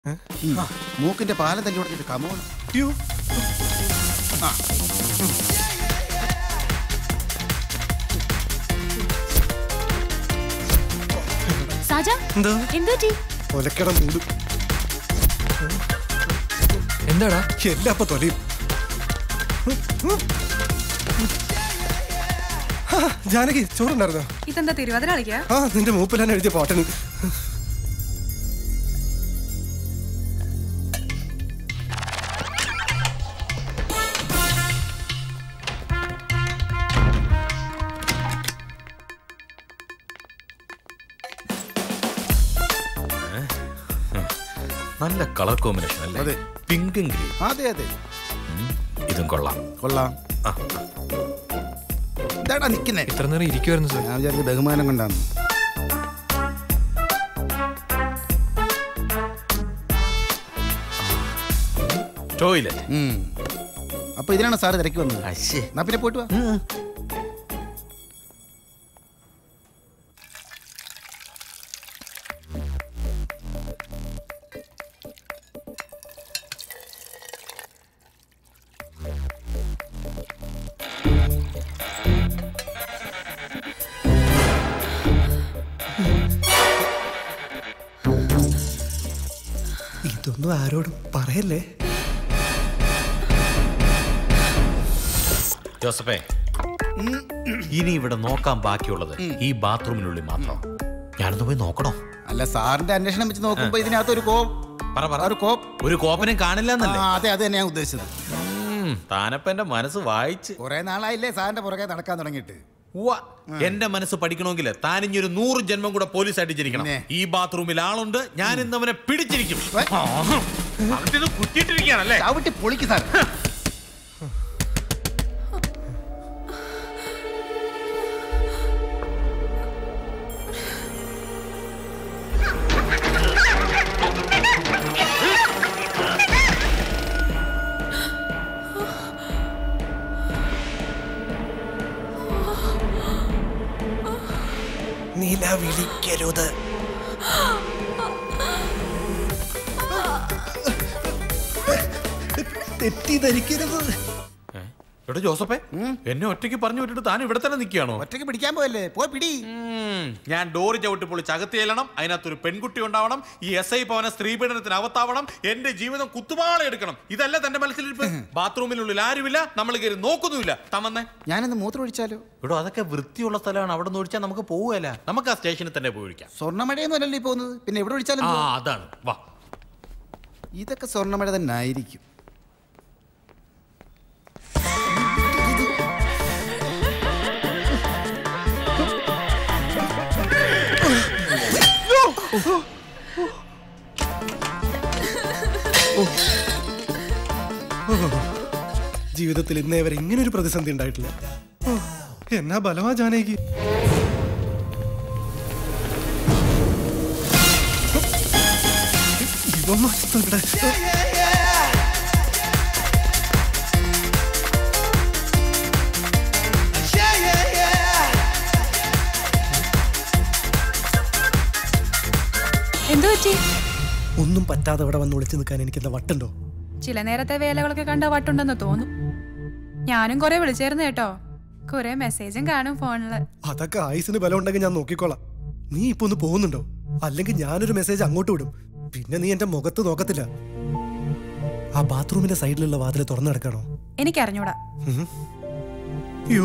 മൂക്കിന്റെ പാലം തല്ലി കൊടുത്തിട്ട് കമോൺ അയ്യോ സാജ എന്താ എന്തു പറ്റി ഒലക്കട മൂട് എന്താടാ എല്ലാം അപ്പൊ തൊലയും ആ, ജാനകി ചോറുണ്ടായിരുന്നോ ഇതെന്താ തിരുവാതിര കളിക്കാ ആ നിന്റെ മൂപ്പിലാണ് എഴുതിയ പാട്ടന് നല്ല കളർ കോമ്പിനേഷൻ അല്ലേ അതെ. പിങ്കും ഗ്രീൻ അതെ അതെ ഇതും കൊള്ളാം കൊള്ളാം ആ, എന്താടാ നിക്കുന്നേ ഇത്ര നേരം ഇരിക്കുമായിരുന്നു സാർ ഞാൻ വിചാരിച്ചു ബഹുമാനം കൊണ്ടാണ് ടോയ്ലറ്റ് ഉം. അപ്പൊ ഇതിനാണ് സാറ് തിരക്കി വന്നത് അശ്ശേ എന്നാ പിന്നെ പോയിട്ട് വാ ഇതൊന്നും ആരോടും പറയല്ലേ ജോസഫേ ഇനി ഇവിടെ നോക്കാൻ ബാക്കിയുള്ളത് ഈ ബാത്റൂമിനുള്ളിൽ മാത്രം ഞാനൊന്ന് പോയി നോക്കണോ അല്ല സാറിന്റെ അന്വേഷണം വെച്ച് നോക്കുമ്പോ ഇതിനകത്ത് ഒരു കോപ്പ് പറ പറ ഒരു കോപ്പ് ഒരു കോപ്പനും കാണില്ല എന്നല്ലേ ആ, അതെ അത് തന്നെയാണ് ഉദ്ദേശിച്ചത് താനപ്പ എന്റെ മനസ്സ് വായിച്ച് കുറെ നാളായില്ലേ സാറിന്റെ പുറകെ നടക്കാൻ തുടങ്ങിയിട്ട് ഉവ്വ. എന്റെ മനസ്സ് പഠിക്കണമെങ്കിൽ താൻ ഇനി ഒരു നൂറ് ജന്മം കൂടെ പോലീസ് ആയിട്ട് ജനിക്കണം പിന്നെ? ഈ ബാത്റൂമിൽ ആളുണ്ട് ഞാൻ ഇന്ന് അവനെ പിടിച്ചിരിക്കും വേ. അവന്റെ കുറ്റിയിട്ടിരിക്കുകയാണല്ലേ ചവിട്ടി പൊളിക്ക് സാർ നില വിളിക്കരുത് തെറ്റിദ്ധരിക്കരുത് എടോ ജോസഫേ എന്നെ ഒറ്റയ്ക്ക് പറഞ്ഞു വിട്ടിട്ട് താൻ ഇവിടെ തന്നെ നിൽക്കുകയാണോ ഒറ്റയ്ക്ക് പിടിക്കാൻ പോയല്ലേ പോയി പിടി ഉം. ഞാൻ ഡോറ് ചവിട്ടി പൊളിച്ച് അകത്ത് ചെല്ലണം അതിനകത്തൊരു പെൺകുട്ടി ഉണ്ടാവണം ഈ എസ് ഐ ഭവന സ്ത്രീപീഡനത്തിന് അകത്താവണം എന്റെ ജീവിതം കുത്തുപാള എടുക്കണം ഇതല്ല തന്റെ മനസ്സിലിരിപ്പ് ബാത്റൂമിനുള്ളിൽ ആരുമില്ല നമ്മൾ കയറി നോക്കുന്നുമില്ല തമ്മന്നെ ഞാനൊന്ന് മൂത്രം ഒഴിച്ചാലോ ഇവിടെ അതൊക്കെ വൃത്തിയുള്ള സ്ഥലമാണ് അവിടെ നിന്ന് ഒഴിച്ചാൽ നമുക്ക് പോവുകയല്ല നമുക്ക് ആ സ്റ്റേഷനിൽ തന്നെ പോയി ഒഴിക്കാം സ്വർണ്ണമഴയൊന്നും അല്ലല്ലോ ഈ പോകുന്നത് പിന്നെ എവിടെ ഒഴിച്ചാലും ആ പോവും. അതാണ് വാ ഇതൊക്കെ സ്വർണ്ണമഴ തന്നെ ആയിരിക്കും ജീവിതത്തിൽ ഇന്നേ വരെ ഇങ്ങനെ ഒരു പ്രതിസന്ധി ഉണ്ടായിട്ടില്ല ഓ, എന്നാ ബലമാ ജാനകി ഇവൻ മൊത്തം ഇവിടെ എന്തു പറ്റി ഒന്നും പറ്റാതെ ഇവിടെ വന്ന് ഒളിച്ചു നിൽക്കാൻ എനിക്ക് എന്താ വട്ടുണ്ടോ ചില നേരത്തെ വേലകളൊക്കെ കണ്ട വട്ടുണ്ടെന്ന് തോന്നും ഞാനും കുറെ വിളിച്ചായിരുന്നു കേട്ടോ കുറെ മെസ്സേജും കാണും ഫോണില് അതൊക്കെ ആയുസിന് ബലം ഉണ്ടെങ്കിൽ ഞാൻ നോക്കിക്കോളാം നീ ഇപ്പൊ ഒന്ന് പോകുന്നുണ്ടോ അല്ലെങ്കിൽ ഞാനൊരു മെസ്സേജ് അങ്ങോട്ട് വിടും പിന്നെ നീ എന്റെ മുഖത്ത് നോക്കത്തില്ല ആ ബാത്റൂമിന്റെ സൈഡിലുള്ള വാതിൽ തുറന്നു കിടക്കണോ എനിക്കറിഞ്ഞൂടാ അയ്യോ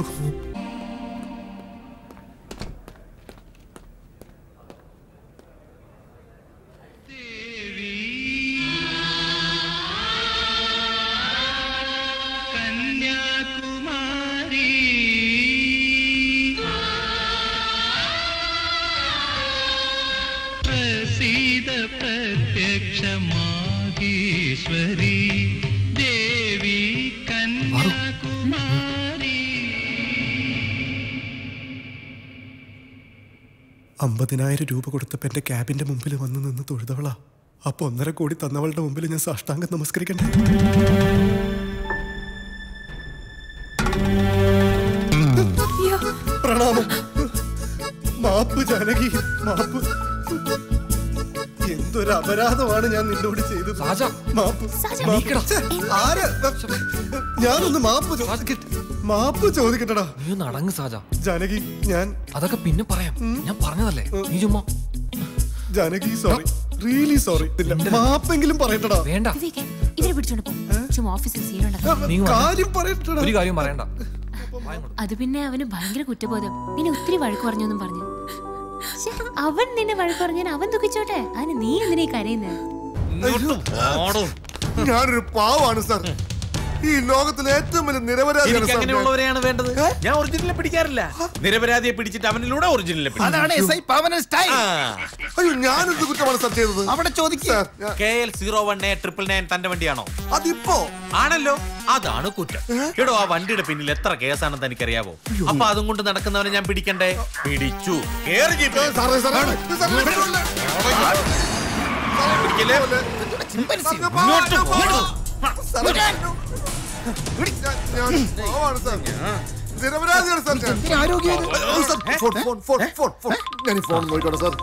പ്രസീത പ്രത്യക്ഷമാകീശ്വരി ദേവി കന്യാകുമാരി അമ്പതിനായിരം രൂപ കൊടുത്തപ്പോ എന്റെ ക്യാബിന്റെ മുമ്പിൽ വന്ന് നിന്ന് തൊഴുതവളാ അപ്പൊ ഒന്നര കോടി തന്നവളുടെ മുമ്പിൽ ഞാൻ സാഷ്ടാംഗം നമസ്കരിക്കണ്ടേ അയ്യോ പ്രണാമം മാപ്പ് ജാനകി മാപ്പ് എന്തൊരു ഒരു അപരാധമാണ് ഞാൻ നിന്നോട് ചെയ്തത് സാജ. മാപ്പ് സാജ, മാപ്പ്. ഛെ, ആര്? ഞാനൊന്ന് മാപ്പ് ചോദിക്കട്ടെ മാപ്പ് ചോദിക്കട്ടെടാ നീ ഒന്ന് അടങ്ങ് സാജ ജാനകി ഞാൻ അതൊക്കെ പിന്നെ പറയാം ഞാൻ പറഞ്ഞതല്ലേ നീ ചുമ്മാ ജാനകി സോറി റിയലി സോറി ഇല്ല മാപ്പെങ്കിലും പറയട്ടടാ വേണ്ട വിവേകെ ഇവരെ പിടിച്ചോണ്ട് പോ ചുമ്മാ ഓഫീസിൽ സീനുണ്ടാക്കാം നീ വന്നോ. കാര്യം പറയട്ടടാ ഒരു കാര്യം പറയണ്ട അത് പിന്നെ അവന് ഭയങ്കര കുറ്റബോധം നിന്നെ ഒത്തിരി വഴക്ക് പറഞ്ഞെന്നും പറഞ്ഞു ശ്ശെ, അവൻ നിന്നെ വഴക്ക് പറഞ്ഞാൽ അവൻ ദുഃഖിച്ചോട്ടെ അതിന് നീ എന്തിനാ കരയുന്നത് ഞാനൊരു പാവാണ് സാർ ഈ ലോകത്തിലെ ഏറ്റവും വലിയ നിരപരാധിയാണ് എനിക്ക് സാർ ഞാൻ. അങ്ങനെയുള്ളവരെയാണ് വേണ്ടത് ഞാൻ ഒറിജിനലെ പിടിക്കാറില്ല നിരപരാധിയെ പിടിച്ചിട്ട് അവനിലൂടെ ഒറിജിനലെ അതാണ് എസ് ഐ പവന സ്റ്റൈൽ അയ്യോ ഞാനെന്ത് കുറ്റമാണ് സാർ ചെയ്തത് അവിടെ ചോദിക്കുക സാർ ഞാൻ- K L zero one A triple nine തന്റെ വണ്ടിയാണോ അതിപ്പോ ആണല്ലോ അതാണ് കുറ്റം എടോ ആ വണ്ടിയുടെ പിന്നിൽ എത്ര കേസാണെന്ന് തനിക്കറിയാവോ അപ്പൊ അതും കൊണ്ട് നടക്കുന്നവനെ ഞാൻ പിടിക്കണ്ടേ പിടിച്ചു കേറി ജീപ്പിൽ. സാറേ സാറേ സാറേ, വിടല്ലേ? പിടിക്കല്ലേ? സാറിന് ഇങ്ങോട്ട് പാവാണ്, പോ. സാറേ, ഞാൻ- ഞാൻ പാവാണ് സാർ നിരപരാധിയാണ് സാർ ഞാൻ. ആരോഗ്യം ഓ, sir, phone phone phone phone phone ഞാൻ ഈ ഫോൺ നോക്കിക്കോട്ടെ സാർ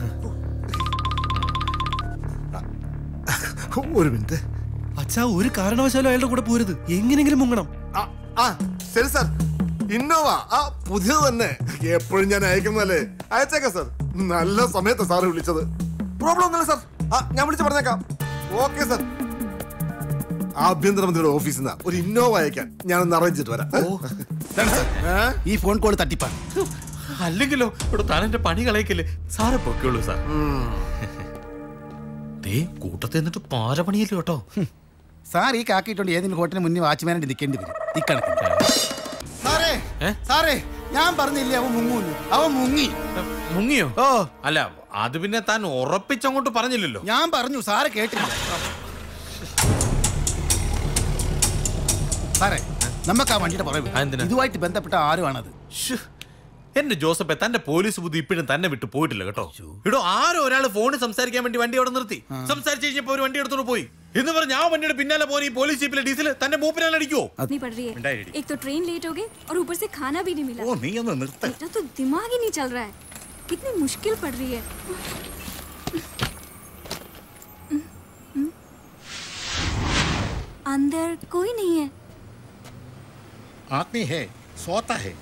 ഒരു മിനിറ്റ് അച്ഛാ ഒരു കാരണവശാലും അയാളുടെ കൂടെ പോരുത് എങ്ങനെങ്കിലും മുങ്ങണം ആ, ആ ശരി സാർ ഇന്നോവ ആ പുതിയത് തന്നെ എപ്പോഴും ഞാൻ അയക്കുന്നതല്ലേ അയച്ചേക്കാം സാർ നല്ല സമയത്ത് സാറ് വിളിച്ചത് പ്രോബ്ലം ഒന്നുമില്ല സാർ ആ ഞാൻ വിളിച്ച് പറഞ്ഞേക്കാം ഓക്കെ സാർ ആഭ്യന്തരമന്ത്രിയുടെ ഓഫീസിൽ നിന്ന് ഒരു ഇന്നോവ അയക്കാൻ ഞാനൊന്ന് അറേഞ്ച് ചെയ്തിട്ട് വരാം ഏ? ഈ ഫോൺ കോൾ തട്ടിപ്പാണ് അല്ലെങ്കിലോ ഇവിടെ താൻ എന്റെ പണി കളയിക്കല്ലേ സാറെ പൊക്കോളൂ സാർ ദേ കൂട്ടത്തിൽ എന്നിട്ട് പാര പണിയല്ലോ കേട്ടോ സാർ ഈ കാക്കിയിട്ടുണ്ട് ഏതെങ്കിലും ഹോട്ടലിന് മുന്നിൽ വാച്ച്മാനായിട്ട് നിൽക്കേണ്ടി വരും ഇക്കണക്കിന് സാറേ ഏ? സാറേ ഞാൻ പറഞ്ഞില്ലേ അവൻ മുങ്ങൂന്ന് അവൻ മുങ്ങി മുങ്ങിയോ ഓ അല്ല അത് പിന്നെ താൻ ഉറപ്പിച്ചങ്ങോട്ട് പറഞ്ഞില്ലല്ലോ ഞാൻ പറഞ്ഞു സാറ് കേട്ടില്ല സാറേ നമുക്ക് ആ വണ്ടിയുടെ പുറകെ ആ, എന്തിനാ? ഇതുമായിട്ട് ബന്ധപ്പെട്ട ആരുമാണത് ശ്ശ്. എന്റെ ജോസഫെ തന്റെ പോലീസ് ബുദ്ധി ഇപ്പോഴും തന്നെ വിട്ടു പോയിട്ടില്ല കേട്ടോ ഇടോ ആരോ ഒരാൾ ഫോണിൽ സംസാരിക്കാൻ വേണ്ടി വണ്ടി അവിടെ നിർത്തി സംസാരിച്ച് കഴിഞ്ഞപ്പോ ഒരു വണ്ടി എടുത്തോണ്ട് പോയി എന്ന് പറഞ്ഞ ആ വണ്ടിയുടെ പിന്നാലെ പോയി ഈ പോലീസ് ജീപ്പിലെ ഡീസൽ തന്റെ മൂപ്പിനാണ് അടിക്കുവോ नहीं पड़ रही है मिठाई एक तो ट्रेन लेट हो गई और ऊपर से खाना भी नहीं मिला ഓ നീ ഒന്ന് നിർത്ത बेटा तो दिमाग ही नहीं चल रहा है कितनी मुश्किल पड़ रही है अंदर कोई नहीं है आदमी है सोता है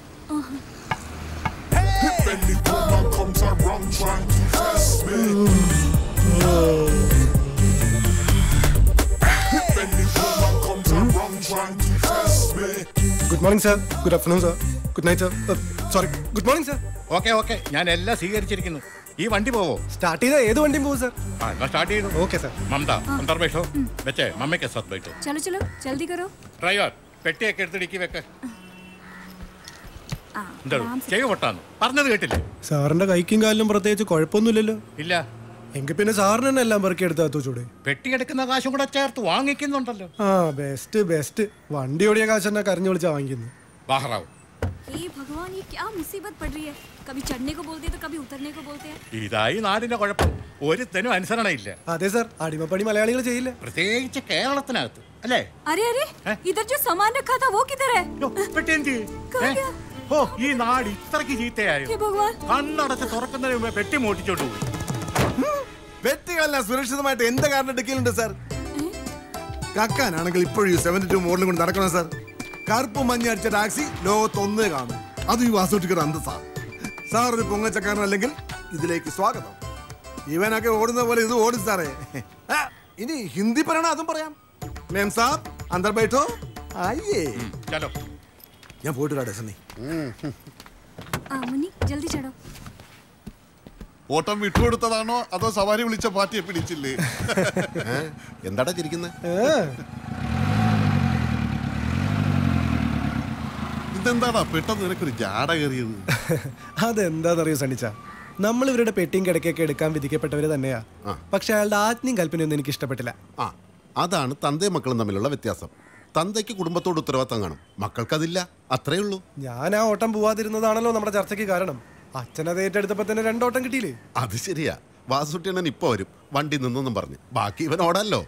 good morning sir good afternoon sir good night sir sorry good morning sir okay okay ഞാൻ എല്ലാം സ്വീകരിച്ചിരിക്കുന്നു ഈ വണ്ടി പോവോ സ്റ്റാർട്ട് ചെയ്ത ഏത് വണ്ടിയും പോകും സാർ ആ എന്നാ സ്റ്റാർട്ട് ചെയ്തു ഓക്കെ സാർ മമത അന്തർ बैठो बच्चे मम्मी के साथ बैठो चलो चलो जल्दी करो ഡ്രൈവർ പെട്ടിയൊക്കെ എടുത്ത് ഡിക്കി വെക്ക് आ, എന്താ आराम से ചെവി പൊട്ടാന്ന് പറഞ്ഞത് കേട്ടില്ലേ സാറിന്റെ കൈക്കും കാലിലും പ്രത്യേകിച്ച് കുഴപ്പമൊന്നുമില്ലല്ലോ ഇല്ല എങ്കിൽ പിന്നെ സാറിന് തന്നെ എല്ലാം പെറുക്കി എടുത്താ ചൂടെ പെട്ടി എടുക്കുന്ന കാശും കൂടെ ചേർത്ത് വാങ്ങിക്കുന്നുണ്ടല്ലോ ആ ബെസ്റ്റ് ബെസ്റ്റ് വണ്ടി ഓടിയ കാശ് തന്നെ കരഞ്ഞു വിളിച്ചാ വാങ്ങിക്കുന്നു ബാഹറാവ് हे भगवान ये क्या मुसीबत पड़ रही है कभी चढ़ने को बोलते हैं तो कभी उतरने को बोलते हैं ഇതായി നാടിന്റെ കുഴപ്പം ഒരുത്തനും അനുസരണയില്ല അതെ സാർ അടിമപ്പണി മലയാളികൾ ചെയ്യില്ല പ്രത്യേകിച്ച് കേരളത്തിനകത്ത് അല്ലേ अरे अरे हैं? इधर जो सामान रखा था वो किधर है യ്യോ, പെട്ടി എന്ത് ചെയ്യും? कहाँ ഏ? गया? ഓ ഈ നാട് ഇത്രക്ക് ചീത്തയായോ हे भगवान കണ്ണടച്ച് തുറക്കുന്നതിന് മുമ്പേ പെട്ടി മോട്ടിച്ചോണ്ട് പോയി വ്യക്തികളെല്ലാം സുരക്ഷിതമായിട്ട് എന്ത് കാരണം എടുക്കലുണ്ട് സാർ കക്കാനാണെങ്കിൽ ഇപ്പോഴും ഈ സെവന്റി ടു മോഡലും കൊണ്ട് നടക്കണം സാർ കറുപ്പ് മഞ്ഞ അടിച്ച ടാക്സി ലോകത്ത് ഒന്നേ കാണും അത് ഈ വാസുട്ടിക്കർ അന്തസാ സാർ ഒരു പൊങ്ങച്ചക്കാരനല്ലെങ്കിൽ ഇതിലേക്ക് സ്വാഗതം ഇവനൊക്കെ ഓടുന്ന പോലെ ഇത് ഓടും സാറേ ആ, ഇനി ഹിന്ദി പറയണ അതും പറയാം മേം സാബ് അന്തർ ബൈഠോ ആയേ ചലോ ഞാൻ പോയിട്ട് വരാം സണ്ണി आ मुन्नी जल्दी चढ़ो ഓട്ടം വിട്ടുകൊടുത്തതാണോ അതോ സവാരി വിളിച്ച പാർട്ടിയെ പിടിച്ചില്ലേ എന്താടാ ചിരിക്കുന്നത് ഇതെന്താടാ പെട്ടെന്ന് നിനക്കൊരു ജാട കയറിയത് അതെന്താണെന്നറിയോ സണിച്ച നമ്മൾ ഇവരുടെ പെട്ടിയും കിടക്കൊക്കെ എടുക്കാൻ വിധിക്കപ്പെട്ടവര് തന്നെയാ പക്ഷെ അയാളുടെ ആജ്ഞയും കൽപ്പനയൊന്നും എനിക്ക് ഇഷ്ടപ്പെട്ടില്ല ആ അതാണ് തന്തയും മക്കളും തമ്മിലുള്ള വ്യത്യാസം തന്തയ്ക്ക് കുടുംബത്തോട് ഉത്തരവാദിത്തം കാണും മക്കൾക്കതില്ല അത്രേ ഉള്ളൂ ഞാൻ ആ ഓട്ടം പോവാതിരുന്നതാണല്ലോ നമ്മുടെ ചർച്ചയ്ക്ക് കാരണം അച്ഛനത് ഏറ്റെടുത്തപ്പോ തന്നെ രണ്ടോട്ടം കിട്ടിയില്ലേ അത് ശരിയാ വാസുട്ടിയണ്ണൻ ഇപ്പൊ വരും വണ്ടി നിന്നൊന്നും പറഞ്ഞു ബാക്കി ഇവൻ ഓടല്ലോ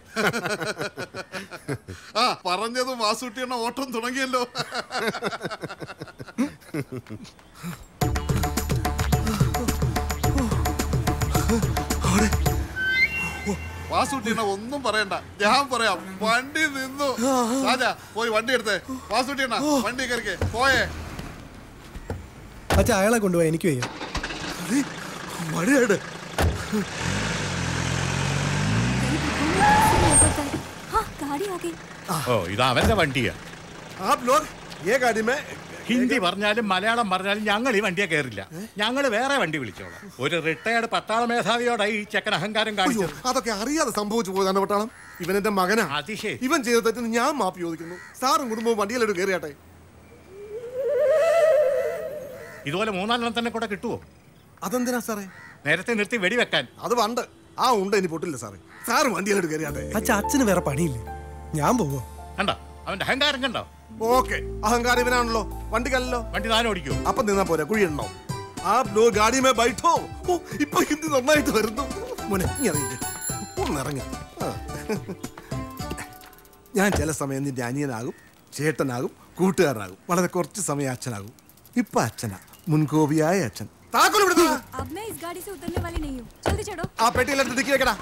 ആ പറഞ്ഞത് വാസുട്ടിയണ്ണ ഓട്ടം തുടങ്ങിയല്ലോ വാസുട്ടിനെ ഒന്നും പറയണ്ട ഞാൻ പറയാം വണ്ടി നിന്നു രാജാ പോയി വണ്ടി എടുത്തേ വാസുട്ടിയണ്ണ വണ്ടി കയറിക്കേ പോയേ അച്ഛാ അയാളെ കൊണ്ടുപോയി എനിക്ക് വയ്യ മഴയുടെ हाँ गाड़ी आ गई ഓ ഇത് അവന്റെ വണ്ടിയാ आप लोग ये गाड़ी में ഹിന്ദി പറഞ്ഞാലും മലയാളം പറഞ്ഞാലും ഞങ്ങൾ ഈ വണ്ടിയെ കയറില്ല ഞങ്ങൾ വേറെ വണ്ടി വിളിച്ചോളാം ഒരു റിട്ടയർഡ് പട്ടാള മേധാവിയോടായി ഈ ചെക്കൻ അഹങ്കാരം അയ്യോ കാണിച്ചത് അതൊക്കെ അറിയാതെ സംഭവിച്ചു പോയതാണ് പട്ടാളം ഇവൻ എന്റെ മകനാ അതിശേ ഇവൻ ചെയ്ത തെറ്റിന് ഞാൻ മാപ്പ് ചോദിക്കുന്നു സാറും കുടുംബവും വണ്ടിയിലോട്ട് കയറിയാട്ടെ ഇതുപോലെ മൂന്നാലെണ്ണം തന്നെ കൂടെ കിട്ടുമോ അതെന്തിനാ സാറേ നേരത്തെ നിർത്തി വെടിവെക്കാൻ അത് പണ്ട് ആ ഉണ്ട് ഇനി പൊട്ടില്ല സാറേ സാറ് വണ്ടിയിലോട്ട് കയറിയാട്ടെ അച്ഛാ അച്ഛന് വേറെ പണിയില്ലേ ഞാൻ പോവോ കണ്ടോ അവന്റെ അഹങ്കാരം കണ്ടോ ഓക്കെ അഹങ്കാരം ഇവനാണല്ലോ വണ്ടിക്കല്ലോ വണ്ടി താൻ ഓടിക്കോ അപ്പൊ നിന്നാ പോരാ കുഴിയുണ്ടോ ആ ലോ ഗാഡി മേ ബൈഠോ ഓ ഇപ്പൊ ഹിന്ദി നന്നായിട്ട് വരുന്നു മോനെ നീ ഇറങ്ങി ഒന്ന് ഇറങ്ങി ആ. ഞാൻ ചില സമയം നിന്റെ അനിയനാകും ചേട്ടനാകും കൂട്ടുകാരനാകും വളരെ കുറച്ച് സമയം അച്ഛനാകും ഇപ്പൊ അച്ഛനാ മുൻകോപിയായ അച്ഛൻ താക്കോൽ ഇവിടുന്ന് വാ. अब मैं इस गाड़ी से उतरने वाली नहीं हूँ जल्दी चढ़ो ആ പെട്ടിയിലെടുത്ത് ഡിക്കി വെക്കടാ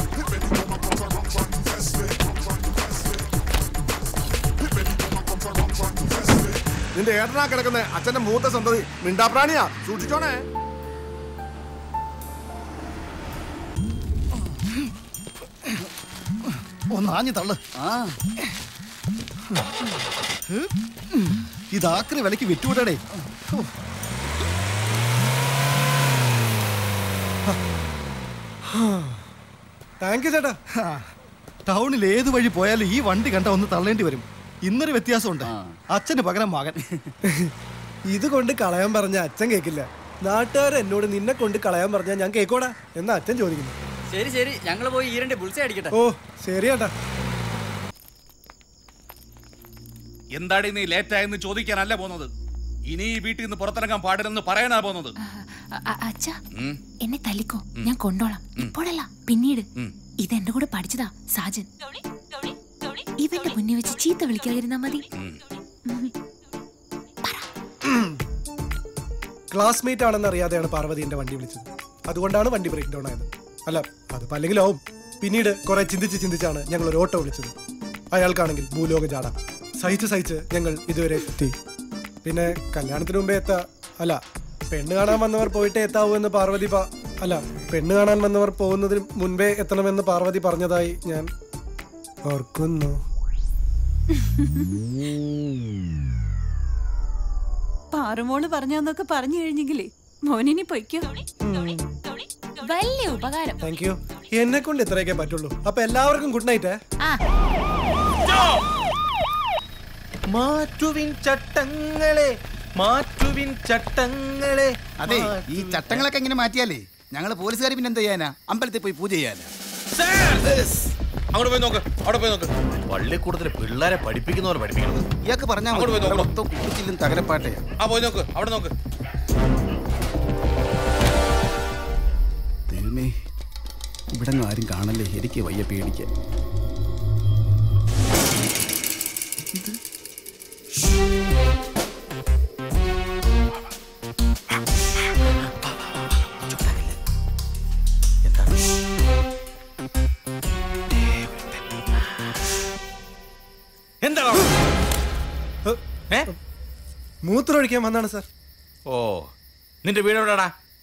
നിന്റെ ഏട്ടനാ കിടക്കുന്ന അച്ഛന്റെ മൂത്ത സന്തതി മിണ്ടാപ്രാണിയാ സൂക്ഷിച്ചോണേ ഒന്ന് ആഞ്ഞു തള്ളു ആ ഇതാക്രി വിലക്ക് വിറ്റുവിടടേ താങ്ക് യു ചേട്ടാ ടൗണിൽ ഏത് വഴി പോയാലും ഈ വണ്ടി കണ്ട ഒന്ന് തള്ളേണ്ടി വരും ഇന്നൊരു വ്യത്യാസമുണ്ട് അച്ഛന് പകരം മകൻ ഇത് കൊണ്ട് കളയാൻ പറഞ്ഞ അച്ഛൻ കേൾക്കില്ല നാട്ടുകാർ എന്നോട് നിന്നെ കൊണ്ട് കളയാൻ പറഞ്ഞാൽ ഞാൻ കേക്കോടാ എന്നാ അച്ഛൻ ചോദിക്കുന്നു ശരി ശരി ഞങ്ങൾ പോയി ഈ രണ്ട് ബുൾസേ അടിക്കട്ടെ ഓ ശരി ചേട്ടാ എന്താടി നീ ലേറ്റ് ആയെന്ന് ചോദിക്കാനല്ല പോകുന്നത് ഇനി ഈ വീട്ടിൽ നിന്ന് പുറത്തിറങ്ങാൻ പാടില്ലെന്ന് പറയാനാ പോകുന്നത് അ- അ- അച്ഛാ ഉം. എന്നെ തല്ലിക്കോ ഞാൻ കൊണ്ടോളാം ഇപ്പോഴല്ല പിന്നീട് ഉം. ഇത് എന്റെ കൂടെ പഠിച്ചതാ സാജൻ ഇവന്റെ മുന്നിൽ വെച്ച് ചീത്ത വിളിക്കാതിരുന്നാ മതി ക്ലാസ്മേറ്റ് ആണെന്ന് അറിയാതെയാണ് പാർവതി എന്റെ വണ്ടി വിളിച്ചത് അതുകൊണ്ടാണ് വണ്ടി ബ്രേക്ക് ഡൗൺ ആയത് അല്ല അതിപ്പോ അല്ലെങ്കിലാവും പിന്നീട് കുറെ ചിന്തിച്ച് ചിന്തിച്ചാണ് ഞങ്ങൾ ഒരു ഓട്ടോ വിളിച്ചത് അയാൾക്കാണെങ്കിൽ ഭൂലോക ജാട സഹിച്ച് സഹിച്ച് ഞങ്ങൾ ഇതുവരെ എത്തി പിന്നെ കല്യാണത്തിന് മുമ്പേ എത്താ അല്ല പെണ്ണ് കാണാൻ വന്നവർ പോയിട്ടേ എത്താവൂ എന്ന് പാർവതി പ അല്ല പെണ്ണ് കാണാൻ വന്നവർ പോകുന്നതിന് മുൻപേ എത്തണമെന്ന് പാർവതി പറഞ്ഞതായി ഞാൻ ഓർക്കുന്നു പാറുമോള് പറഞ്ഞാന്നൊക്കെ പറഞ്ഞു കഴിഞ്ഞെങ്കിലേ മോനിനി പൊയ്ക്കോ വലിയ ഉപകാരം താങ്ക് യു എന്നെ കൊണ്ട് ഇത്രയൊക്കെ പറ്റുള്ളൂ അപ്പൊ എല്ലാവർക്കും ഗുഡ് നൈറ്റ് ആ മാറ്റുവിൻ ചട്ടങ്ങളെ മാറ്റുവിൻ ചട്ടങ്ങളെ അതെ ഈ ചട്ടങ്ങളൊക്കെ എങ്ങനെ മാറ്റിയാലേ ഞങ്ങൾ പോലീസുകാർ പിന്നെ എന്ത് ചെയ്യാനാ അമ്പലത്തിൽ പോയി പൂജ ചെയ്യാനാ അങ്ങോട്ട് പോയി നോക്ക് അവിടെ പോയി നോക്ക് പള്ളിക്കൂടത്തിൽ പിള്ളേരെ പഠിപ്പിക്കുന്നവർ പഠിപ്പിക്കുന്നത് ഇയാൾക്ക് പറഞ്ഞാൽ അങ്ങോട്ട് പോയി നോക്കണം. മൊത്തം കുച്ചിലും തകരപ്പാട്ടയാ ആ പോയി നോക്ക് അവിടെ നോക്ക് ദൈവമേ ഇവിടെ ആരും കാണല്ലേ എനിക്ക് വയ്യ പേടിക്കാൻ എന്താണ് ഏ മൂത്രം ഒഴിക്കാൻ വന്നാണ് സാർ ഓ നിന്റെ വീട് എവിടെടാ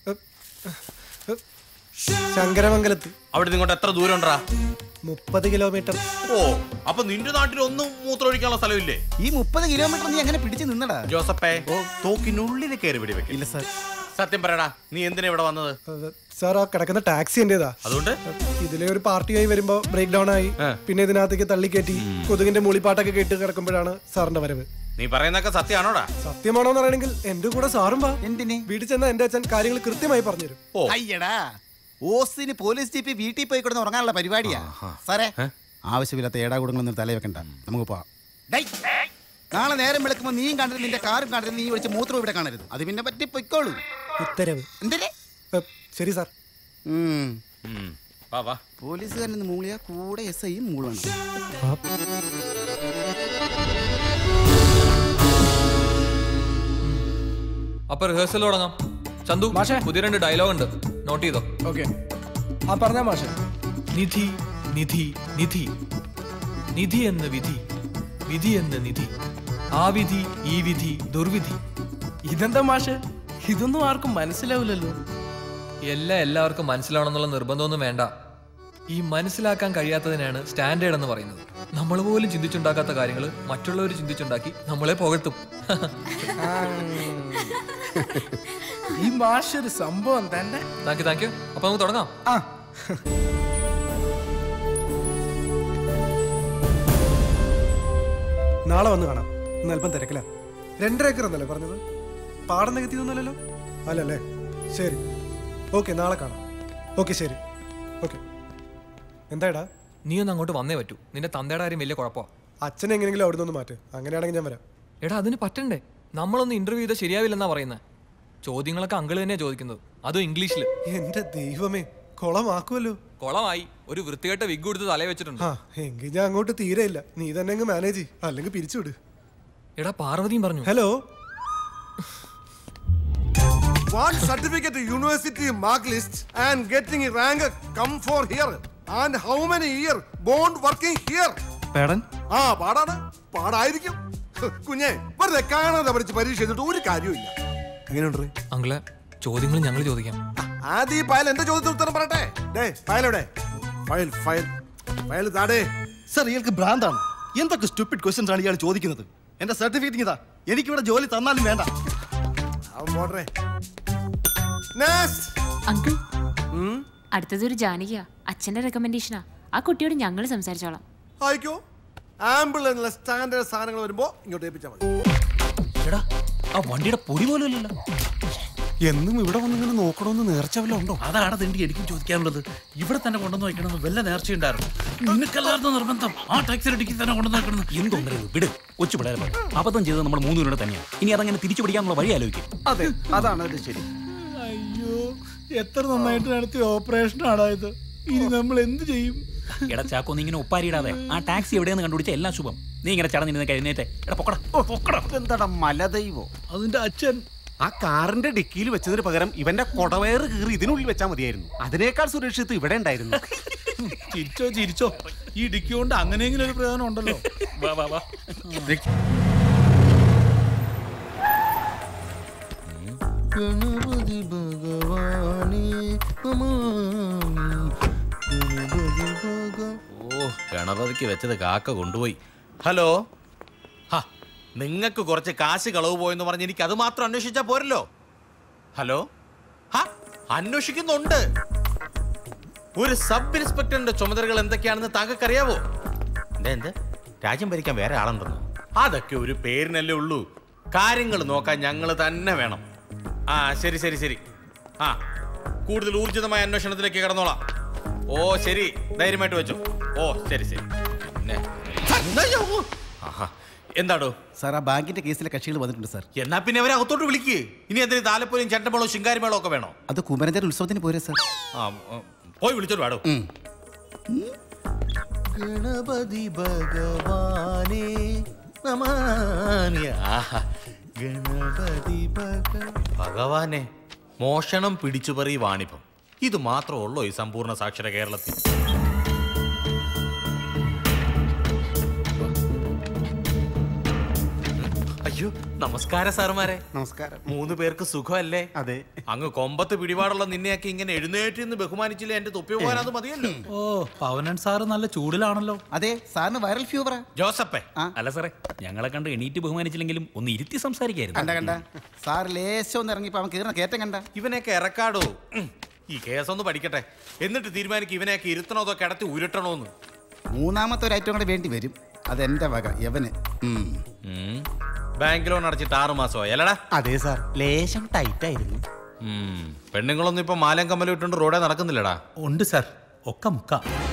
ശങ്കരമംഗലത്ത് അവിടെ ഇങ്ങോട്ട് എത്ര ദൂരം ഉണ്ടാ മുപ്പത് കിലോമീറ്റർ ഓ അപ്പൊ നിന്റെ നാട്ടിൽ ഒന്നും മൂത്രമൊഴിക്കാനുള്ള സ്ഥലമില്ലേ ഈ മുപ്പത് കിലോമീറ്റർ നീ എങ്ങനെ പിടിച്ചു നിന്നടാ ജോസഫേ തോക്കിനുള്ളിൽ കയറി വെടിവെക്കും ഇല്ല സാർ സത്യം പറയടാ നീ എന്തിനാ ഇവിടെ വന്നത് സാർ ആ കിടക്കുന്ന ടാക്സി എന്റേതാ അതുകൊണ്ട് ഇതിലെ ഒരു പാർട്ടിയായി വരുമ്പോ ബ്രേക്ക് ഡൗൺ ആയി പിന്നെ ഇതിനകത്തേക്ക് തള്ളിക്കയറ്റി കൊതുകിന്റെ മൂളിപ്പാട്ടൊക്കെ കേട്ട് കിടക്കുമ്പോഴാണ് സാറിന്റെ വരവ് നീ പറയുന്നൊക്കെ സത്യമാണോടാ സത്യമാണോന്ന് പറയണെങ്കിൽ എന്റെ കൂടെ സാറും വാ എന്തിന് വീട്ടിൽ ചെന്ന എന്റെ അച്ഛൻ കാര്യങ്ങൾ കൃത്യമായി പറഞ്ഞുതരും ഓ അയ്യടാ ഓസിന് പോലീസ് ജീപ്പ് വീട്ടിൽ പോയി കിടന്ന് ഉറങ്ങാനുള്ള പരിപാടിയാ സാറേ ആവശ്യമില്ലാത്ത ഏടാകൂടങ്ങളൊന്നും തലയിൽ വെക്കണ്ട നമുക്ക് പോവാം ഡേയ്, നാളെ നേരം വിളിക്കുമ്പോൾ നീയും കാണരുത് നിന്റെ കാറും കാണരുത് നീ ഒഴിച്ച് മൂത്രം ഇവിടെ കാണരുത് അത് പിന്നെ പറ്റി പൊയ്ക്കോളൂ ഉത്തരവ് എന്തേ ഏ, ശരി സാർ ഉം. വാ വാ പോലീസുകാരൻ മൂളിയാ കൂടെ എസ് ഐയും മൂളണം അപ്പൊ റിഹേഴ്സൽ തുടങ്ങാം ചന്തു പുതിയ രണ്ട് ഡയലോഗ് ഉണ്ട് നോട്ട് ചെയ്തോ ഓക്കെ ആ പറഞ്ഞ മാഷെ നിധി നിധി നിധി നിധി എന്ന് വിധി വിധി എന്ന് നിധി ആ വിധി ഈ വിധി ദുർവിധി ഇതെന്താ മാഷെ ഇതൊന്നും ആർക്കും മനസ്സിലാവില്ലല്ലോ എല്ലാം എല്ലാവർക്കും മനസ്സിലാവണമെന്നുള്ള നിർബന്ധമൊന്നും വേണ്ട ഈ മനസ്സിലാക്കാൻ കഴിയാത്തതിനാണ് സ്റ്റാൻഡേർഡ് എന്ന് പറയുന്നത് നമ്മൾ പോലും ചിന്തിച്ചുണ്ടാക്കാത്ത കാര്യങ്ങൾ മറ്റുള്ളവർ ചിന്തിച്ചുണ്ടാക്കി നമ്മളെ പുകഴ്ത്തും ഈ മാഷ് ഒരു സംഭവം തന്നെ താങ്ക് യു താങ്ക് യു അപ്പൊ നമുക്ക് തുടങ്ങാം ആ നാളെ വന്ന് കാണാം ഇന്ന് അല്പം തിരക്കില്ല രണ്ടര ഏക്കർ എന്നല്ലേ പറഞ്ഞത് പാടം നികത്തിയൊന്നുമല്ലല്ലോ അല്ലല്ലേ ശരി ഓക്കെ നാളെ കാണാം ഓക്കെ ശരി ഓക്കെ എന്താടാ നീ ഒന്ന് അങ്ങോട്ട് വന്നേ പറ്റൂ നിന്റെ തന്തയുടെ കാര്യം വലിയ കുഴപ്പമാണ് അച്ഛനെ എങ്ങനെയെങ്കിലും അവിടെ നിന്ന് മാറ്റ് അങ്ങനെയാണെങ്കിൽ ഞാൻ വരാം എടാ അതിന് പറ്റണ്ടേ നമ്മളൊന്ന് ഇന്റർവ്യൂ ചെയ്താൽ ശരിയാവില്ലെന്നാ പറയുന്നത് ചോദ്യങ്ങളൊക്കെ അങ്കിള് തന്നെയാ ചോദിക്കുന്നത് അതും ഇംഗ്ലീഷിൽ എന്റെ ദൈവമേ കുളമാക്കുമല്ലോ കുളമായി ഒരു വൃത്തികെട്ട വിഗ് കൊടുത്ത് തലേ വെച്ചിട്ടുണ്ട് ആ എങ്കിൽ ഞാൻ അങ്ങോട്ട് തീരെ ഇല്ല നീ തന്നെ അങ്ങ് മാനേജ് ചെയ്യ് അല്ലെങ്കിൽ പിരിച്ചുവിട് എടാ പാർവതിയും പറഞ്ഞു hello Want certificate university mark list and getting a rank come for here. And how many year bond working here? പേടൻ ആ പാടാണ് പാടായിരിക്കും കുഞ്ഞെ വെറുതെ കാണാതെ പഠിച്ച് പരീക്ഷ എഴുതിട്ട് ഒരു കാര്യമില്ല എങ്ങനെയുണ്ട് അങ്കിളെ ചോദ്യങ്ങൾ ഞങ്ങൾ ചോദിക്കാം ആദ്യം ഈ ഫയൽ എന്റെ ചോദ്യത്തിന് ഉത്തരം പറയട്ടെ ഡേ ഫയൽ എവിടെ ഫയൽ ഫയൽ ഫയൽ താടേ സർ ഇയാൾക്ക് ഭ്രാന്താണ് എന്തൊക്കെ സ്റ്റുപ്പിഡ് ക്വസ്റ്റ്യൻസ് ആണ് ഇയാൾ ചോദിക്കുന്നത് എന്റെ സർട്ടിഫിക്കറ്റ് ഇതാ എനിക്കിവിടെ ജോലി തന്നാലും വേണ്ട അവൻ പോട്ടെ നെക്സ്റ്റ് അങ്കിൾ അടുത്തതൊരു ജാനകിയാ അച്ഛന്റെ റെക്കമെൻഡേഷനാ ആ കുട്ടിയോട് ഞങ്ങൾ സംസാരിച്ചോളാം ആയിക്കോ ആമ്പിൾ എന്നുള്ള സ്റ്റാൻഡേർഡ് സാധനങ്ങൾ വരുമ്പോ ഇങ്ങോട്ട് ഏൽപ്പിച്ചാൽ മതി എടാ ആ വണ്ടിയുടെ പൊടി പോലും ഇല്ലല്ലോ എന്നും ഇവിടെ വന്നിങ്ങനെ നോക്കണമെന്ന് നേർച്ച വല്ല ഉണ്ടോ അതാണ് തിണ്ടി എനിക്കും ചോദിക്കാനുള്ളത് ഇവിടെ തന്നെ കൊണ്ടുവന്ന് വെക്കണമെന്ന് വല്ല നേർച്ചയുണ്ടായിരുന്നു നിനക്കല്ലായിരുന്നു നിർബന്ധം ആ ടാക്സി ഡിക്കി തന്നെ കൊണ്ടുവന്ന് വെക്കണം എന്തൊന്നരത് വിട് കൊച്ചു പിള്ളേരെ പോലെ. അബദ്ധം ചെയ്തത് നമ്മൾ മൂന്നുപേരുടെ തന്നെയാണ് ഇനി അതങ്ങനെ തിരിച്ചു പിടിക്കാനുള്ള വഴി ആലോചിക്കും അതെ അതാണ് അത് ശരി അയ്യോ എത്ര നന്നായിട്ട് നടത്തിയ ഓപ്പറേഷൻ ആടാ ഇത് ഇനി നമ്മൾ എന്ത് ചെയ്യും എടാ ചാക്കോ നീ ഇങ്ങനെ ഒപ്പാരിയിടാതെ ആ ടാക്സി എവിടെയെന്ന് കണ്ടുപിടിച്ച എല്ലാം ശുഭം നീ ഇങ്ങനെ ചടഞ്ഞിരുന്ന് കഴിഞ്ഞേത്തെ എടാ പൊക്കടാ പൊക്കടാ എന്താടാ മലദൈവോ അതിന്റെ അച്ഛൻ ആ കാറിന്റെ ഡിക്കിയിൽ വെച്ചതിന് പകരം ഇവന്റെ കൊടവയറ് കീറി ഇതിനുള്ളിൽ വെച്ചാൽ മതിയായിരുന്നു അതിനേക്കാൾ സുരക്ഷിത് ഇവിടെ ഉണ്ടായിരുന്നു ചിരിച്ചോ ചിരിച്ചോ ഈ ഡിക്കി കൊണ്ട് അങ്ങനെയെങ്കിലും ഒരു പ്രയോജനം ഉണ്ടല്ലോ വാ വാ വാ ഗണപതി ഭഗവാനേ ഓ ഗണപതിക്ക് വെച്ചത് കാക്ക കൊണ്ടുപോയി ഹലോ ഹാ നിങ്ങൾക്ക് കുറച്ച് കാശ് കളവ് പോയെന്ന് പറഞ്ഞ് എനിക്ക് അത് മാത്രം അന്വേഷിച്ചാൽ പോരല്ലോ ഹലോ ഹാ അന്വേഷിക്കുന്നുണ്ട് ഒരു സബ് ഇൻസ്പെക്ടറിന്റെ ചുമതലകൾ എന്തൊക്കെയാണെന്ന് താങ്കൾക്ക് അറിയാവോ എന്താ എന്ത് രാജ്യം ഭരിക്കാൻ വേറെ ആളുണ്ടെന്ന് അതൊക്കെ ഒരു പേരിനല്ലേ ഉള്ളൂ കാര്യങ്ങൾ നോക്കാൻ ഞങ്ങൾ തന്നെ വേണം ആ ശരി ശരി ശരി ആ കൂടുതൽ ഊർജിതമായ അന്വേഷണത്തിലേക്ക് കടന്നോളാം ഓ ശരി ധൈര്യമായിട്ട് വെച്ചോ ഓ ശരി ശരി പിന്നെ ആഹാ. എന്താടോ സാർ ആ ബാങ്കിന്റെ കേസിലെ കക്ഷികൾ വന്നിട്ടുണ്ട് സാർ എന്നാ പിന്നെ അവരെ അകത്തോട്ട് വിളിക്ക് ഇനി എന്തിനു താലപ്പൊലിയും ചെണ്ടമേളവും ശിങ്കാരിമേളവും ഒക്കെ വേണോ അത് കുമരന്റെ ഉത്സവത്തിന് പോരെ സാർ ആ ഉം, പോയി വിളിച്ചോട്ട് വേടോ ഗണപതി ഭഗവാനേ നമാമി ആഹാ. ഗണപതി ഭഗ ഭഗവാനെ മോഷണം പിടിച്ചുപറി വാണിഭം ഇത് മാത്രമേ ഉള്ളൂ ഈ സമ്പൂർണ്ണ സാക്ഷര കേരളത്തിൽ അയ്യോ നമസ്കാരം സാറുമാരെ നമസ്കാരം മൂന്ന് പേർക്ക് സുഖമല്ലേ അതെ അങ്ങ് കൊമ്പത്ത് പിടിപാടുള്ള നിന്നെയൊക്കെ ഇങ്ങനെ എഴുന്നേറ്റ് നിന്ന് ബഹുമാനിച്ചില്ല എന്റെ തൊപ്പി പോകാൻ അത് മതിയല്ലോ ഓ പവനൻ സാറ് നല്ല ചൂടിലാണല്ലോ അതെ സാറിന് വൈറൽ ഫീവറാ ജോസപ്പേ അല്ല സാറേ ഞങ്ങളെ കണ്ട് എണീറ്റ് ബഹുമാനിച്ചില്ലെങ്കിലും ഒന്ന് ഇരുത്തി സംസാരിക്കായിരുന്നു കണ്ട കണ്ട സാർ ലേശം ഒന്ന് ഇറങ്ങിയപ്പോ അവൻ കീറുന്ന കയറ്റം കണ്ട ഇവനെയൊക്കെ ഇറക്കാടോ ഉം. ഈ കേസൊന്ന് പഠിക്കട്ടെ എന്നിട്ട് തീരുമാനിക്കും ഇവനെയൊക്കെ ഇരുത്തണോ അതോ കിടത്തി ഉരുട്ടണോന്ന് മൂന്നാമത്തെ ഒരു ഐറ്റം കൂടെ വേണ്ടി വരും അത് എന്റെ വക യവന് ഉം. ഉം. ബാങ്ക് ലോൺ അടച്ചിട്ട് ആറ് മാസമായി അല്ലടാ അതെ സാർ ലേശം ടൈറ്റ് ആയിരുന്നു ഉം. പെണ്ണുങ്ങളൊന്നും ഇപ്പൊ മാലം കമ്മലും ഇട്ടുകൊണ്ട് റോഡേ നടക്കുന്നില്ലടാ ഉണ്ട് സാർ ഒക്കെ മുക്ക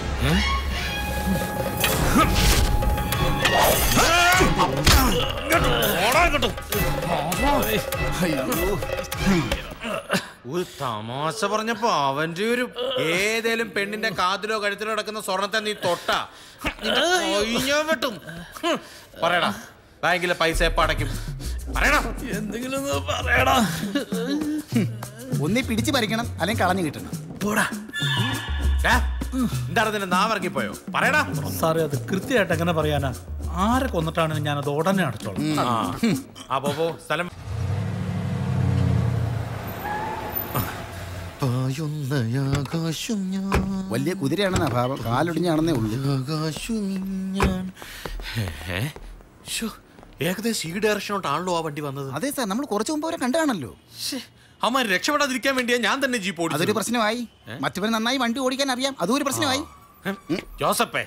ഒരു തമാശ പറഞ്ഞപ്പോ അവന്റെ ഒരു ഏതേലും പെണ്ണിന്റെ കാതിലോ കഴുത്തിലോ കിടക്കുന്ന സ്വർണത്തെ നീ തൊട്ടാ നിന്റെ കൈ ഞാൻ വെട്ടും ഹും. പറയടാ ബാങ്കിലെ പൈസ എപ്പ അടയ്ക്കും പറയടാ എന്തെങ്കിലും ഒന്ന് പറയടാ ഒന്നി പിടിച്ചു പറിക്കണം അല്ലെങ്കിൽ കളഞ്ഞു കിട്ടണം ഡാ, എന്താണ് നിന്റെ നാവിറങ്ങിപ്പോയോ പറയടാ സാറേ അത് കൃത്യമായിട്ട് എങ്ങനെ പറയാനാ ആരെ കൊന്നിട്ടാണെങ്കിലും ഞാനത് ഉടനെ അടച്ചോളാം ആ. ആ പോ പോ സ്ഥലം പായുന്നയാകാശം ഞാൻ വലിയ കുതിരയാണെന്നാ ഭാവം കാലൊടിഞ്ഞാണെന്നേ ഉള്ളൂ ആകാശം ഞാൻ ഏ? ശ്ശോ, ഏകദേശം ഈ ഡയറക്ഷനോട്ടാണല്ലോ ആ വണ്ടി വന്നത് അതെ സാർ നമ്മൾ കുറച്ച് മുമ്പ് അവരെ കണ്ടാണല്ലോ അമ്മ രക്ഷപ്പെടാതിരിക്കാൻ വേണ്ടിയാ ഞാൻ തന്നെ ജീപ്പ് ഓടിച്ചത്. അതൊരു പ്രശ്നമായി മറ്റവന് നന്നായി വണ്ടി ഓടിക്കാൻ അറിയാം അതും ഒരു പ്രശ്നമായി ജോസപ്പേ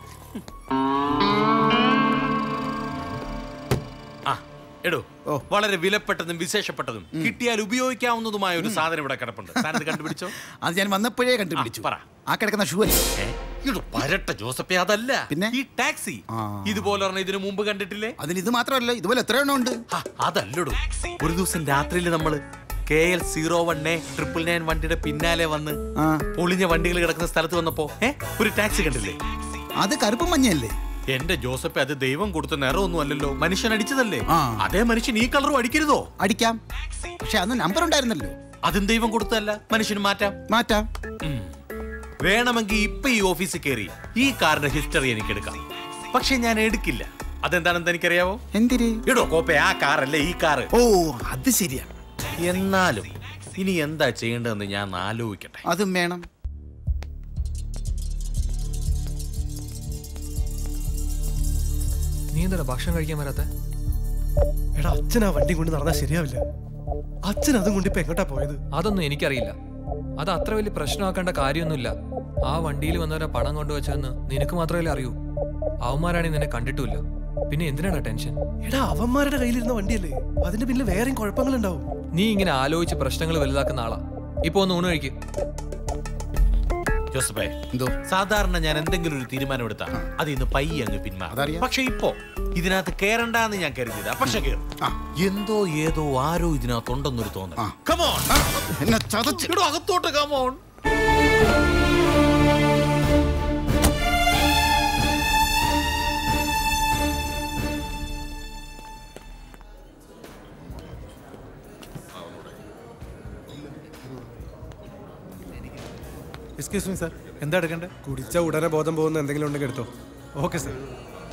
ആ എടോ വളരെ വിലപ്പെട്ടതും വിശേഷപ്പെട്ടതും കിട്ടിയാൽ ഉപയോഗിക്കാവുന്നതുമായ ഒരു സാധനം ഇവിടെ കിടപ്പുണ്ട് താനത് കണ്ടുപിടിച്ചോ അത് ഞാൻ വന്നപ്പോഴേ കണ്ടുപിടിച്ചു പറ ആ കിടക്കുന്ന ഷൂ അല്ലേ ഇടോ പരട്ട ജോസപ്പേ അതല്ല പിന്നെ ഈ ടാക്സി ഇതുപോലെ ഒരെണ്ണം ഇതിനു മുമ്പ് കണ്ടിട്ടില്ലേ അതിന് ഇത് മാത്രമല്ല ഇതുപോലെ എത്ര എണ്ണം ഉണ്ട് അതല്ലടോ ഒരു ദിവസം രാത്രിയിൽ നമ്മള് K L zero one A triple nine വണ്ടിയുടെ പിന്നാലെ വന്ന് പൊളിഞ്ഞ വണ്ടികൾ കിടക്കുന്ന സ്ഥലത്ത് വന്നപ്പോ ഏ ഒരു ടാക്സി കണ്ടില്ലേ അത് കറുപ്പ് മഞ്ഞല്ലേ എന്റെ ജോസഫ് അത് ദൈവം കൊടുത്ത നിറമൊന്നും അല്ലല്ലോ മനുഷ്യൻ അടിച്ചതല്ലേ അതേ മനുഷ്യൻ ഈ കളറും അടിക്കരുതോ അടിക്കാം പക്ഷെ അന്ന് നമ്പർ ഉണ്ടായിരുന്നല്ലോ അതും ദൈവം കൊടുത്തതല്ല മനുഷ്യന് മാറ്റാം മാറ്റാം വേണമെങ്കിൽ ഇപ്പൊ ഈ ഓഫീസിൽ കയറി ഈ കാറിന്റെ ഹിസ്റ്ററി എനിക്ക് എടുക്കാം പക്ഷെ ഞാൻ എടുക്കില്ല അതെന്താണെന്ന് എനിക്കറിയാവോ എന്തിര് ഇടോ കോപ്പെ ആ കാറല്ലേ ഈ കാറ് ഓ അത് ശരിയാണ് എന്നാലും ഇനി എന്താ ചെയ്യേണ്ടതെന്ന് ഞാൻ ഒന്ന് ആലോചിക്കട്ടെ അതും വേണം നീ എന്താ ഭക്ഷണം കഴിക്കാൻ വരാത്ത എടാ അച്ഛൻ ആ വണ്ടി കൊണ്ട് നടന്നാൽ ശരിയാവില്ല അച്ഛൻ അതും കൊണ്ട് ഇപ്പൊ എങ്ങോട്ടാ പോയത് അതൊന്നും എനിക്കറിയില്ല അത് അത്ര വലിയ പ്രശ്നമാക്കേണ്ട കാര്യമൊന്നുമില്ല ആ വണ്ടിയിൽ വന്നവരെ പണം കൊണ്ടുവച്ചതെന്ന് നിനക്ക് മാത്രമല്ലേ അറിയൂ അവന്മാരാണെങ്കിൽ നിന്നെ കണ്ടിട്ടുമില്ല പിന്നെ എന്തിനാണ് ടെൻഷൻ എടാ അവന്മാരുടെ കയ്യിലിരുന്ന വണ്ടിയല്ലേ അതിന്റെ പിന്നിൽ വേറെയും കുഴപ്പങ്ങളുണ്ടാവും നീ ഇങ്ങനെ ആലോചിച്ച് പ്രശ്നങ്ങൾ വലുതാക്കുന്ന ആളാ ഇപ്പൊ ഒന്ന് ഊണ് കഴിക്ക് ജോസഫേ എന്തോ സാധാരണ ഞാൻ എന്തെങ്കിലും ഒരു തീരുമാനം എടുത്താ അത് ഇന്ന് പയ്യെ അങ്ങ് പിന്മാറും പക്ഷെ ഇപ്പോ ഇതിനകത്ത് കേറണ്ടെന്ന് ഞാൻ കരുതിയതാ പക്ഷെ കേറും എന്തോ ഏതോ ആരോ ഇതിനകത്തുണ്ടെന്നൊരു തോന്നൽ Come on. എടോ, അകത്തോട്ട് കമോൺ എക്സ്ക്യൂസ് മീ സാർ എന്താ എടുക്കണ്ടേ കുടിച്ച ഉടനെ ബോധം പോകുന്ന എന്തെങ്കിലും ഉണ്ടെങ്കിൽ എടുത്തോ ഓക്കെ സാർ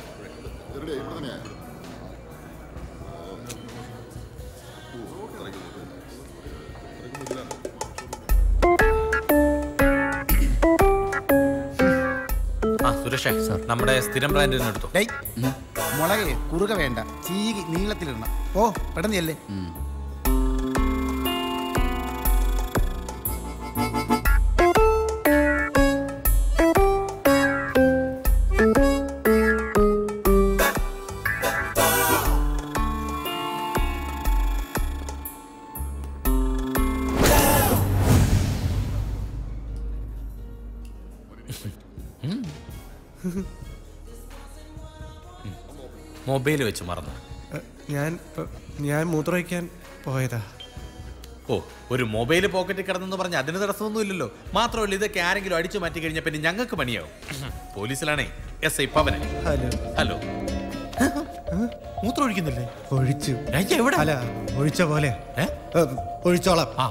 ആ സുരക്ഷ നമ്മുടെ സ്ഥിരം ബ്രാൻഡിൽ നിന്ന് എടുത്തു ഡേയ് മുളകെ കുറുക വേണ്ട ചീകി നീളത്തിലിടണം ഓ പെട്ടെന്ന് അല്ലേ മൊബൈൽ വെച്ച് മറന്നു ഞാൻ ഞാൻ മൂത്രമൊഴിക്കാൻ പോയതാ ഓ ഒരു മൊബൈൽ പോക്കറ്റിൽ കിടന്നെന്ന് പറഞ്ഞ അതിന് തടസ്സമൊന്നും ഇല്ലല്ലോ മാത്രമല്ല ഇതൊക്കെ ആരെങ്കിലും അടിച്ചു മാറ്റി കഴിഞ്ഞാൽ പിന്നെ ഞങ്ങൾക്ക് പണിയാവും പോലീസിലാണേ എസ് ഐ പവനെ ഹലോ ഹലോ മൂത്രം ഒഴിക്കുന്നില്ലേ ഒഴിച്ചു എവിടെ അല്ല ഒഴിച്ച പോലെ ഒഴിച്ചോളാം ആ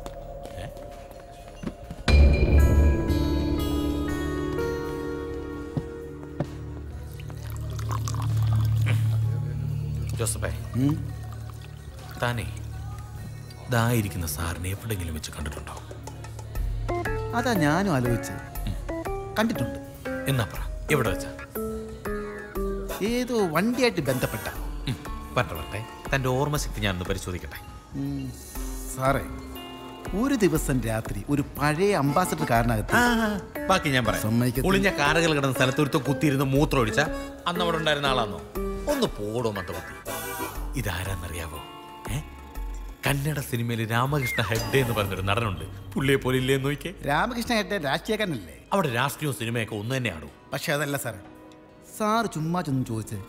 ജോസഫേ താനേ ഇതായിരിക്കുന്ന സാറിനെ എവിടെങ്കിലും വെച്ച് കണ്ടിട്ടുണ്ടോ അതാ ഞാനും ആലോചിച്ചത് കണ്ടിട്ടുണ്ട് എന്നാ പറ എവിടെ വെച്ചാ ഏതോ വണ്ടിയായിട്ട് ബന്ധപ്പെട്ട പറ്റ പറ്റേ തന്റെ ഓർമ്മശക്തി ഞാനൊന്ന് പരിശോധിക്കട്ടെ ഉം, സാറേ ഒരു ദിവസം രാത്രി ഒരു പഴയ അംബാസഡർ കാറിനകത്ത് ബാക്കി ഞാൻ പറയാം ഒളിഞ്ഞ കാറുകൾ കിടന്ന സ്ഥലത്തൊരുത്തം കുത്തിയിരുന്ന് മൂത്രം ഒഴിച്ച അന്ന് അവിടെ ഉണ്ടായിരുന്ന ആളാന്നോ ഒന്ന് പോടോ മന്ദബുദ്ധി ഇതാരാന്നറിയാവോ ഏ കന്നഡ സിനിമയിൽ രാമകൃഷ്ണ ഹെഗ്ഡെ എന്ന് പറഞ്ഞൊരു നടനുണ്ട് പുള്ളിയെ പോലെ ഇല്ലേ നോക്കിയേ രാമകൃഷ്ണ ഹെഗ്ഡെ രാഷ്ട്രീയക്കാരനല്ലേ അവിടെ രാഷ്ട്രീയവും സിനിമയൊക്കെ ഒന്ന് തന്നെയാണോ പക്ഷെ അതല്ല സാറേ സാർ ചുമ്മാ ചെന്ന് ചോദിച്ചേ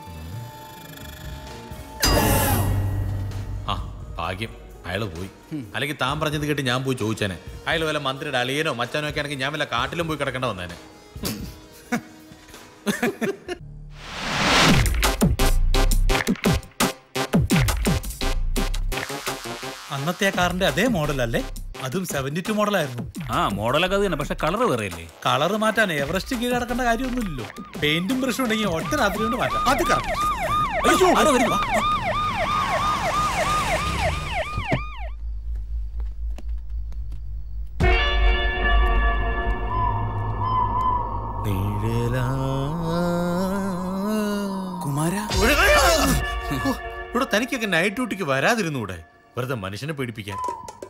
ആ ഭാഗ്യം അയാള് പോയി അല്ലെങ്കിൽ താൻ പറഞ്ഞത് കേട്ട് ഞാൻ പോയി ചോദിച്ചേനെ അയാൾ വല്ല മന്ത്രിയുടെ അളിയനോ മച്ചാനോ ഒക്കെ ആണെങ്കിൽ ഞാൻ വല്ല കാട്ടിലും പോയി കിടക്കേണ്ട വന്നേനെ അന്നത്തെ ആ കാറിന്റെ അതേ മോഡൽ അല്ലേ അതും സെവന്റി ടു മോഡലായിരുന്നു ആ മോഡലൊക്കെ അത് തന്നെ പക്ഷെ കളർ വേറെയല്ലേ കളർ മാറ്റാൻ എവറസ്റ്റ് കീഴടക്കേണ്ട കാര്യമൊന്നുമില്ലല്ലോ പെയിന്റും ബ്രഷും ഉണ്ടെങ്കിൽ ഒറ്റ രാത്രി കൊണ്ട് മാറ്റാം അത് അയ്യോ, ആരോ വരുന്നു. കുമാര ഇവിടെ തനിക്കൊക്കെ നൈറ്റ് ഡ്യൂട്ടിക്ക് വരാതിരുന്നൂടെ വെറുതെ മനുഷ്യനെ പേടിപ്പിക്കാൻ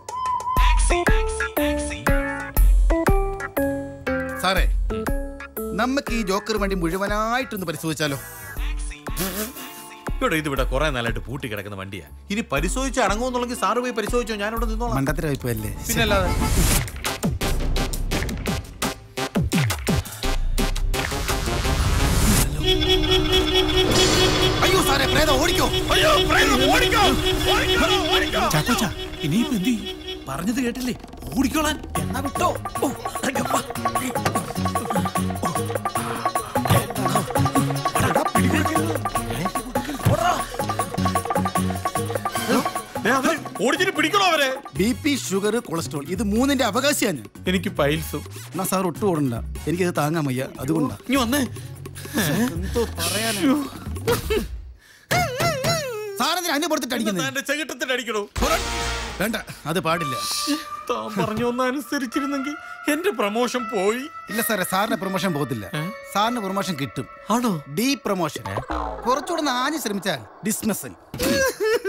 സാറേ നമുക്ക് ഈ ജോക്കർ വണ്ടി മുഴുവനായിട്ടൊന്ന് പരിശോധിച്ചാലോ ഇവിടെ ഇതിവിടെ കുറെ നാളായിട്ട് പൂട്ടി കിടക്കുന്ന വണ്ടിയാ ഇനി പരിശോധിച്ച് അടങ്ങുമെന്നുണ്ടെങ്കിൽ സാറ് പോയി പരിശോധിച്ചോ ഞാൻ ഇവിടെ നിന്നോളാം മണ്ടത്തരവായിപ്പല്ലേ പിന്നെ അല്ലാതെ അയ്യോ സാറേ പ്രേതം ഓടിക്കോ അയ്യോ പ്രേതം ഓടിക്കോ ഓടിക്കോ ഓടിക്കോ ചാക്കോച്ച ഇനിയിപ്പോ എന്ത് ചെയ്യും? പറഞ്ഞത് കേട്ടില്ലേ ഓടിക്കോളാൻ എന്നാ വിട്ടോ ഓ, ഇറങ്ങ് വാ. ഓടിച്ചിട്ട് പിടിക്കണോ അവരെ ബി പി ഷുഗർ കൊളസ്ട്രോൾ ഇത് മൂന്നിന്റെ അവകാശിയാണ് എനിക്ക് പൈൽസും എന്നാ സാർ ഒട്ടും ഓടണ്ട എനിക്കത് താങ്ങാൻ വയ്യ അതുകൊണ്ടാ ഇനി വന്നേ എന്തോ പറയാനാ സാറെന്തിനാ അന്യ പുറത്തിട്ട് അടിക്കുന്നത് എന്റെ ചെകിട്ടത്തിൽ അടിക്കണോ വേണ്ട അത് പാടില്ല താൻ പറഞ്ഞൊന്ന് അനുസരിച്ചിരുന്നെങ്കിൽ എന്റെ പ്രമോഷൻ പോയി ഇല്ല സാറേ സാറിന് പ്രൊമോഷൻ പോകത്തില്ല സാറിന് പ്രൊമോഷൻ കിട്ടും ആണോ ഡീ പ്രൊമോഷൻ കുറച്ചുകൂടെ ഒന്ന് ആഞ്ഞ് ശ്രമിച്ചാൽ ഡിസ്മസൽ